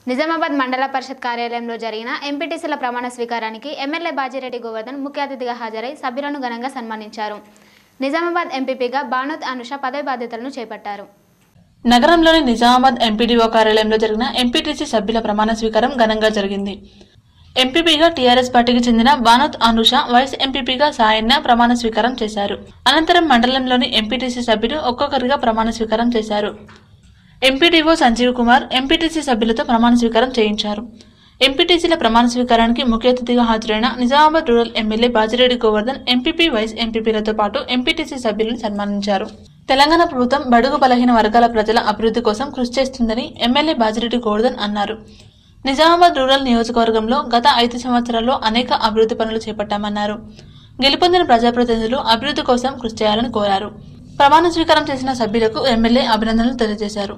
నిజామాబాద్ మండల పరిషత్ కార్యాలయంలో జరిగిన ఎంపీటీసీల ప్రమాణ స్వీకారానికి ఎమ్మెల్యే బాజిరెడ్డి గోవర్ధన్ ముఖ్య అతిథిగా హాజరై సభ్యులను ఘనంగా సన్మానించారు నిజామాబాద్ ఎంపీపీగా బానోత్ అనుష పదవి బాధ్యతలను చేపట్టారు నగరంలోని నిజామాబాద్ ఎంపీడీఓ కార్యాలయంలో జరిగిన ఎంపీటీసీ సభ్యుల ప్రమాణ స్వీకారం ఘనంగా జరిగింది ఎంపీపీగా టీఆర్ఎస్ పార్టీకి చెందిన బానోత్ అనుష వైస్ ఎంపీపీగా సాయన్న ప్రమాణ స్వీకారం చేశారు అనంతరం మండలంలోని ఎంపీటీసీ సభ్యులు ఒక్కొక్కరిగా ప్రమాణ స్వీకారం చేశారు ఎంపీడీఓ సంజీవ్ కుమార్ ఎంపీటీసీ సభ్యులతో ప్రమాణ స్వీకారం చేయించారు ఎంపీటీసీల ప్రమాణ స్వీకారానికి ముఖ్య అతిథిగా హాజరైన Nizamabad rural MLA Bajireddy Govardhan MPP vice ఎంపీపీలతో పాటు ఎంపీటీసీ సభ్యులను సన్మానించారు తెలంగాణ ప్రభుత్వం బడుగు బలహీన వర్గాల ప్రజల అభివృద్ధి కోసం కృషి చేస్తుందని ఎమ్మెల్యే బాజిరెడ్డి గోవర్ధన్ అన్నారు నిజామాబాద్ రూరల్ నియోజకవర్గంలో గత ఐదు సంవత్సరాల్లో అనేక అభివృద్ధి పనులు చేపట్టామన్నారు గెలుపొందిన ప్రజాప్రతినిధులు అభివృద్ధి కోసం కృషి చేయాలని కోరారు ప్రమాణ స్వీకారం చేసిన సభ్యులకు ఎమ్మెల్యే అభినందనలు తెలియజేశారు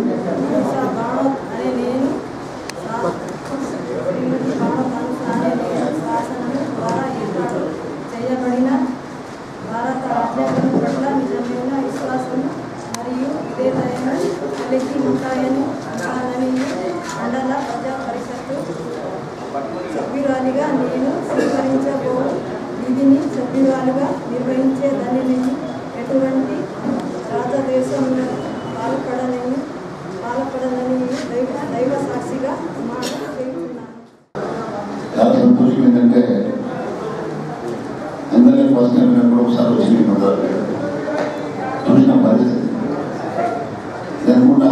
అనే నేను శ్రీమతి భారత అనే నేను శాసనం ద్వారా ఏర్పాటు చేయబడిన భారత రాజ్యాంగం పట్ల నిజమైన విశ్వాసం మరియు విధేయతను కలిగి ఉంటాయని ఉంటానని మండల ప్రజా పరిషత్తు సభ్యురాలిగా నేను స్వీకరించబో విధిని సభ్యురాలుగా నిర్వహించే దానిని ఎటువంటి రాజదేశంలో పాల్పడలేని పాల్పడలని దైవ దైవ సాక్షిగా మాట చేస్తున్నాను చాలా సంతోషం ఏంటంటే అందరినీ ఫస్ట్ టైం నేను ఒకసారి వచ్చి నేను చూసిన పరిస్థితి నేను కూడా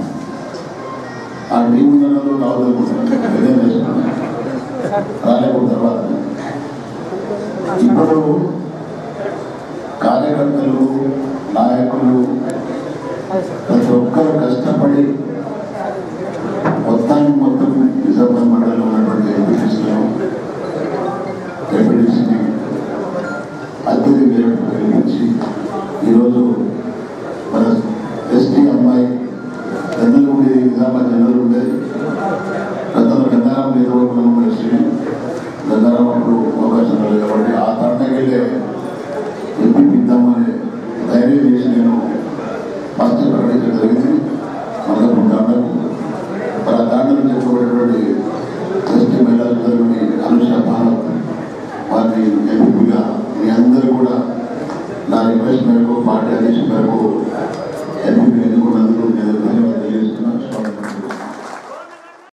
ఆ టీం ఉన్నదో రావద్దనుకుంటున్నాను ఇదే చేసుకున్నాను రాలేకపోయిన తర్వాత ఇప్పుడు కార్యకర్తలు నాయకులు ప్రతి ఒక్కరు కష్టపడి మొత్తానికి మొత్తం నిజామాబాద్ మండలంలో ఉన్నటువంటి ఎంపీటీసీలు ఎంపీటీసీని అత్యధిక మేరకు కలిగించి ఈరోజు మన ఎస్టీ అమ్మాయి జనరల్ ఉండేది నిజామాబాద్ జనరల్ ఉండేది గతంలో గంగారాం నియోజకవర్గంలో కలిసి గంగారాం అప్పుడు అవకాశం రాలేదు కాబట్టి ఆ తండకెళ్ళే ఎంపీ ఇద్దామని ధైర్యం చేసి నేను ఫస్ట్ ప్రకటించడం జరిగింది మనకు దండకు మన దాంట్లో చెప్పబడినటువంటి ఎస్టీ మహిళా సోదరుని అనుష భారత్ వారిని ఎంపీగా మీ అందరూ కూడా నా రిక్వెస్ట్ మేరకు పార్టీ అధ్యక్ష మేరకు